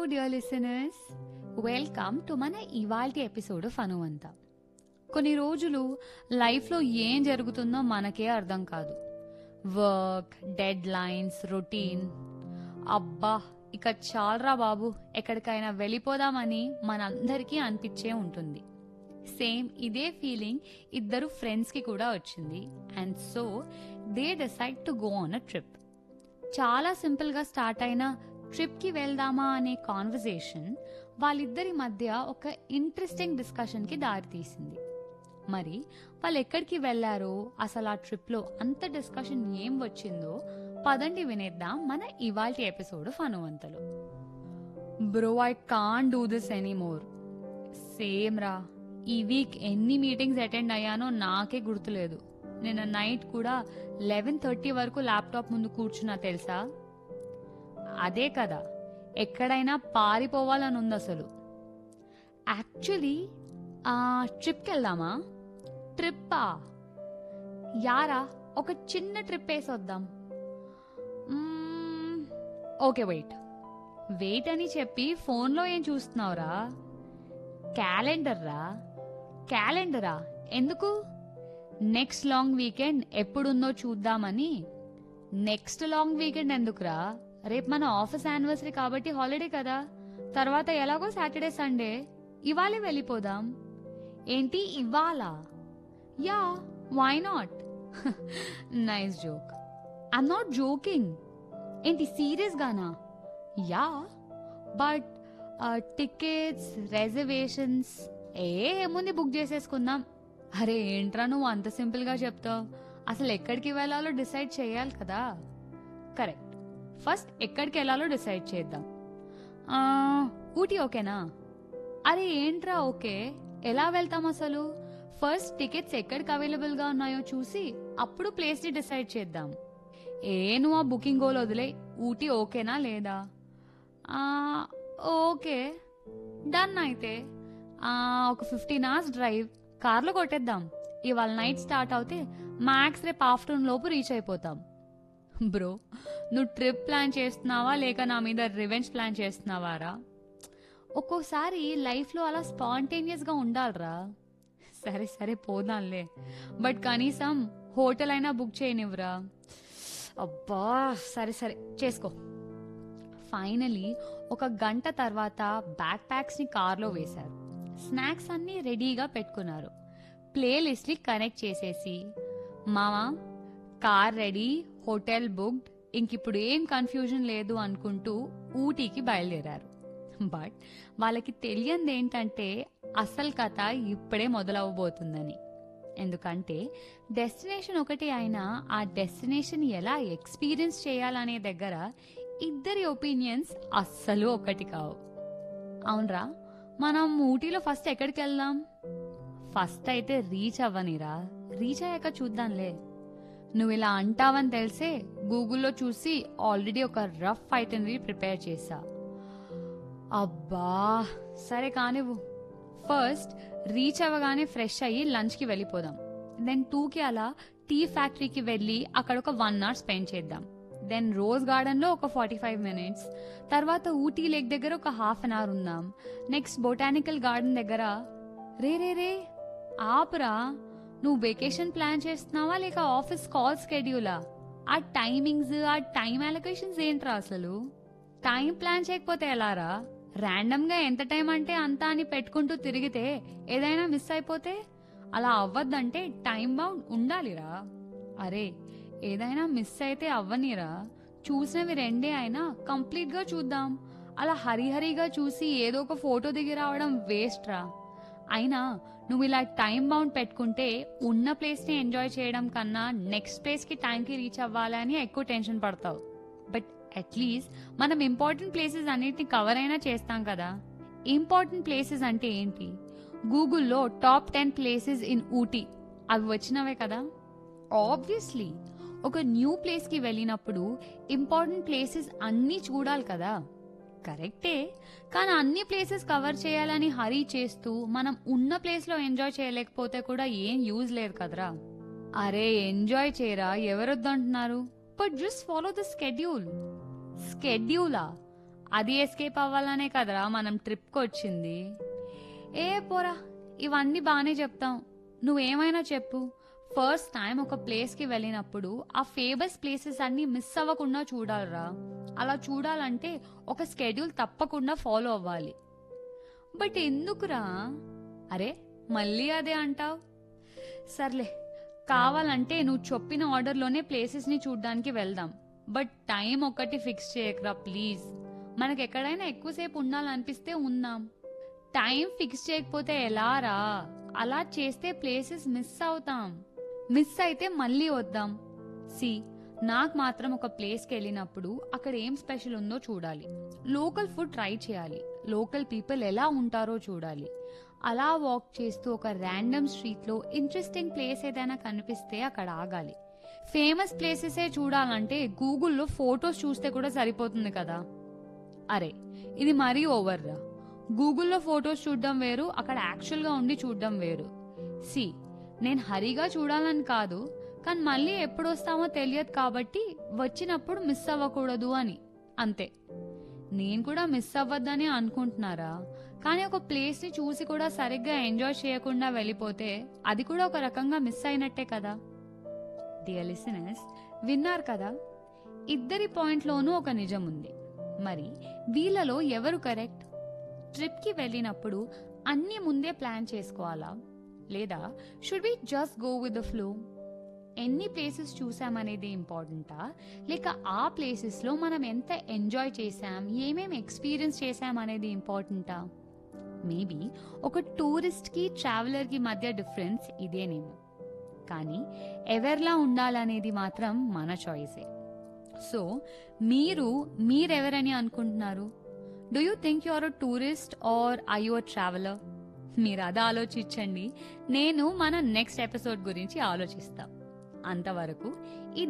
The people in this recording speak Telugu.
డియర్ లిసనర్స్ వెల్కమ్ టు మన ఇవాల్టి ఎపిసోడ్ ఫనువంత కొన్ని రోజులు లైఫ్లో ఏం జరుగుతుందో మనకే అర్థం కాదు వర్క్ డెడ్ లైన్స్ రొటీన్ అబ్బా ఇక చాలరా బాబు ఎక్కడికైనా వెళ్ళిపోదామని మనందరికీ అనిపించే ఉంటుంది సేమ్ ఇదే ఫీలింగ్ ఇద్దరు ఫ్రెండ్స్కి కూడా వచ్చింది and so they decide to go on a trip చాలా సింపుల్గా స్టార్ట్ అయిన ట్రిప్కి వెళ్దామా అనే కాన్వర్జేషన్ వాళ్ళిద్దరి మధ్య ఒక ఇంట్రెస్టింగ్ డిస్కషన్కి దారితీసింది మరి వాళ్ళు ఎక్కడికి వెళ్ళారో అసలు ఆ ట్రిప్లో అంత డిస్కషన్ ఏం వచ్చిందో పదండి వినేద్దాం మన ఇవాల్టి ఎపిసోడ్ ఫనువంతలో bro I can't do this anymore same రా ఈ వీక్ ఎన్ని మీటింగ్స్ అటెండ్ అయ్యానో నాకే గుర్తులేదు నిన్న నైట్ కూడా లెవెన్ థర్టీ వరకు ల్యాప్టాప్ ముందు కూర్చున్నా తెలుసా అదే కదా ఎక్కడైనా పారిపోవాలని ఉంది అసలు యాక్చువల్లీ ట్రిప్కి వెళ్దామా ట్రిప్పా యారా ఒక చిన్న ట్రిప్ వేసి వద్దాం మ్మ్, ఓకే వెయిట్ వెయిట్ అని చెప్పి ఫోన్లో ఏం చూస్తున్నావురా క్యాలెండర్ రా క్యాలెండరా ఎందుకు నెక్స్ట్ లాంగ్ వీకెండ్ ఎప్పుడుందో చూద్దామని నెక్స్ట్ లాంగ్ వీకెండ్ ఎందుకురా రేపు మన ఆఫీస్ యానివర్సరీ కాబట్టి హాలిడే కదా తర్వాత ఎలాగో సాటర్డే సండే ఇవాళే వెళ్ళిపోదాం ఏంటి ఇవాళ yeah why not nice joke I'm not joking ఏంటి సీరియస్ గానా యా బట్ టికెట్స్ రిజర్వేషన్స్ ఏ ఏముంది బుక్ చేసేసుకుందాం అరే ఏంట్రా నువ్వు అంత సింపుల్గా చెప్తావు అసలు ఎక్కడికి వెళ్ళాలో డిసైడ్ చేయాలి కదా కరెక్ట్ ఫస్ట్ ఎక్కడికి వెళ్ళాలో డిసైడ్ చేద్దాం ఆ, ఊటీ ఓకేనా అరే ఏంట్రా ఓకే ఎలా వెళ్తాం అసలు ఫస్ట్ టికెట్స్ ఎక్కడికి అవైలబుల్గా ఉన్నాయో చూసి అప్పుడు ప్లేస్ని డిసైడ్ చేద్దాం ఏ నువ్వు ఆ బుకింగ్ గోల్ వదిలే ఊటీ ఓకేనా లేదా ఆ, ఓకే డన్ అయితే ఆ, ఒక ఫిఫ్టీన్ అవర్స్ డ్రైవ్ కార్లో కొట్టేద్దాం ఇవాళ నైట్ స్టార్ట్ అవుతే మ్యాక్స్ రేపు ఆఫ్టర్నూన్ లోపు రీచ్ అయిపోతాం బ్రో నువ్వు ట్రిప్ ప్లాన్ చేస్తున్నావా లేక నా మీద రివెంజ్ ప్లాన్ చేస్తున్నావారా ఒక్కోసారి లైఫ్లో అలా స్పాంటేనియస్గా ఉండాలిరా సరే సరే పోదాంలే బట్ కనీసం హోటల్ అయినా బుక్ చేయనివ్వరా అబ్బా సరే సరే చేసుకో ఫైనలీ ఒక గంట తర్వాత బ్యాక్ ప్యాక్స్ని కార్లో వేశారు స్నాక్స్ అన్నీ రెడీగా పెట్టుకున్నారు ప్లేలిస్ట్ని కనెక్ట్ చేసేసి మామా కార్ రెడీ హోటల్ బుక్డ్ ఇంకిప్పుడు ఏం కన్ఫ్యూజన్ లేదు అనుకుంటూ ఊటీకి బయలుదేరారు బట్ వాళ్ళకి తెలియంది ఏంటంటే అసలు కథ ఇప్పుడే మొదలవబోతుందని ఎందుకంటే డెస్టినేషన్ ఒకటి అయినా ఆ డెస్టినేషన్ ఎలా ఎక్స్పీరియన్స్ చేయాలనే దగ్గర ఇద్దరి ఒపీనియన్స్ అస్సలు ఒకటి కావు అవునరా మనం ఊటీలో ఫస్ట్ ఎక్కడికి వెళ్దాం ఫస్ట్ అయితే రీచ్ అవ్వనిరా రీచ్ అయ్యాక చూద్దాంలే నువ్వు ఇలా అంటావని తెలిసే గూగుల్లో చూసి ఆల్రెడీ ఒక రఫ్ ఐటనరీ ప్రిపేర్ చేశా అబ్బా సరే కానివ్వు ఫస్ట్ రీచ్ అవ్వగానే ఫ్రెష్ అయ్యి లంచ్కి వెళ్ళిపోదాం దెన్ టూకి అలా టీ ఫ్యాక్టరీకి వెళ్ళి అక్కడ ఒక వన్ అవర్ స్పెండ్ చేద్దాం దెన్ రోజ్ గార్డెన్లో ఒక ఫార్టీ ఫైవ్ మినిట్స్ తర్వాత ఊటీ లేక్ దగ్గర ఒక హాఫ్ అన్ అవర్ ఉందాం నెక్స్ట్ బొటానికల్ గార్డెన్ దగ్గర రే రే రే ఆపురా నువ్వు వెకేషన్ ప్లాన్ చేస్తున్నావా లేక ఆఫీస్ కాల్ స్కెడ్యూలా ఆ టైమింగ్స్ ఆ టైం అలొకేషన్స్ ఏంట్రా అసలు టైం ప్లాన్ చేయకపోతే ఎలారా ర్యాండమ్ గా ఎంత టైం అంటే అంత అని పెట్టుకుంటూ తిరిగితే ఏదైనా మిస్ అయిపోతే అలా అవ్వద్దంటే టైం బౌండ్ ఉండాలిరా అరే ఏదైనా మిస్ అయితే అవ్వనిరా చూసినవి రెండే అయినా కంప్లీట్ గా చూద్దాం అలా హరిహరిగా చూసి ఏదో ఒక ఫోటో దిగి రావడం వేస్ట్ రా అయినా నువ్వు ఇలా టైం బౌండ్ పెట్టుకుంటే ఉన్న ప్లేస్ ని ఎంజాయ్ చేయడం కన్నా నెక్స్ట్ ప్లేస్ కి టైంకి రీచ్ అవ్వాలని ఎక్కువ టెన్షన్ పడతావు బట్ అట్లీస్ట్ మనం ఇంపార్టెంట్ ప్లేసెస్ అన్నిటిని కవర్ అయినా చేస్తాం కదా ఇంపార్టెంట్ ప్లేసెస్ అంటే ఏంటి గూగుల్లో top ten places in Ooty అవి వచ్చినవే కదా ఆబ్వియస్లీ ఒక న్యూ ప్లేస్కి వెళ్ళినప్పుడు ఇంపార్టెంట్ ప్లేసెస్ అన్నీ చూడాలి కదా కరెక్టే కానీ అన్ని ప్లేసెస్ కవర్ చేయాలని హరీ చేస్తూ మనం ఉన్న ప్లేస్లో ఎంజాయ్ చేయలేకపోతే కూడా ఏం యూజ్ లేదు కదరా అరే ఎంజాయ్ చేయరా ఎవరొద్దంటున్నారు but just follow the schedule స్కెడ్యూలా అది ఎస్కేప్ అవ్వాలనే కదరా మనం ట్రిప్కి వచ్చింది ఏ పోరా ఇవన్నీ బాగానే చెప్తాం నువ్వేమైనా చెప్పు ఫస్ట్ టైం ఒక ప్లేస్కి వెళ్ళినప్పుడు ఆ ఫేమస్ ప్లేసెస్ అన్ని మిస్ అవ్వకుండా చూడాలిరా అలా చూడాలంటే ఒక స్కెడ్యూల్ తప్పకుండా ఫాలో అవ్వాలి బట్ ఎందుకురా అరే మళ్ళీ అదే అంటావు సర్లే కావాలంటే నువ్వు చెప్పిన ఆర్డర్లోనే ప్లేసెస్ని చూడ్డానికి వెళ్దాం బట్ టైం ఒకటి ఫిక్స్ చేయకరా ప్లీజ్ మనకి ఎక్కడైనా ఎక్కువసేపు ఉండాలనిపిస్తే ఉందాం టైం ఫిక్స్ చేయకపోతే ఎలా రా అలా చేస్తే ప్లేసెస్ మిస్ అవుతాం మిస్ అయితే మళ్ళీ వద్దాం సి నాకు మాత్రం ఒక ప్లేస్కి వెళ్ళినప్పుడు అక్కడ ఏం స్పెషల్ ఉందో చూడాలి లోకల్ ఫుడ్ ట్రై చేయాలి లోకల్ పీపుల్ ఎలా ఉంటారో చూడాలి అలా వాక్ చేస్తూ ఒక ర్యాండమ్ స్ట్రీట్లో ఇంట్రెస్టింగ్ ప్లేస్ ఏదైనా కనిపిస్తే అక్కడ ఆగాలి ఫేమస్ ప్లేసెసే చూడాలంటే గూగుల్లో ఫొటోస్ చూస్తే కూడా సరిపోతుంది కదా అరే ఇది మరీ ఓవర్ రా గూగుల్లో ఫొటోస్ చూడడం వేరు అక్కడ యాక్చువల్గా ఉండి చూడడం వేరు సి నేను హరిగా చూడాలని కాదు కానీ మళ్ళీ ఎప్పుడు వస్తామో తెలియదు కాబట్టి వచ్చినప్పుడు మిస్ అవ్వకూడదు అని అంతే నేను కూడా మిస్ అవ్వద్దని అనుకుంటున్నారా కానీ ఒక ప్లేస్ని చూసి కూడా సరిగ్గా ఎంజాయ్ చేయకుండా వెళ్ళిపోతే అది కూడా ఒక రకంగా మిస్ అయినట్టే కదా డియర్ లిసనర్స్ విన్నారు కదా ఇద్దరి పాయింట్లోనూ ఒక నిజం ఉంది మరి వీళ్ళలో ఎవరు కరెక్ట్ ట్రిప్కి వెళ్ళినప్పుడు అన్ని ముందే ప్లాన్ చేసుకోవాలా లేదా should be just go with the flow ఎన్ని ప్లేసెస్ చూసామనేది ఇంపార్టెంటా లేక ఆ ప్లేసెస్లో మనం ఎంత ఎంజాయ్ చేసాం ఏమేమి ఎక్స్పీరియన్స్ చేసాం అనేది ఇంపార్టెంటా మేబీ ఒక టూరిస్ట్కి ట్రావెలర్కి మధ్య డిఫరెన్స్ ఇదేనేమో కానీ ఎవరిలా ఉండాలనేది మాత్రం మన చాయిసే సో మీరు మీరెవరని అనుకుంటున్నారు do you think you are a tourist or I you a traveller మీరు అది ఆలోచించండి నేను మన నెక్స్ట్ ఎపిసోడ్ గురించి ఆలోచిస్తా అంతవరకు ఈ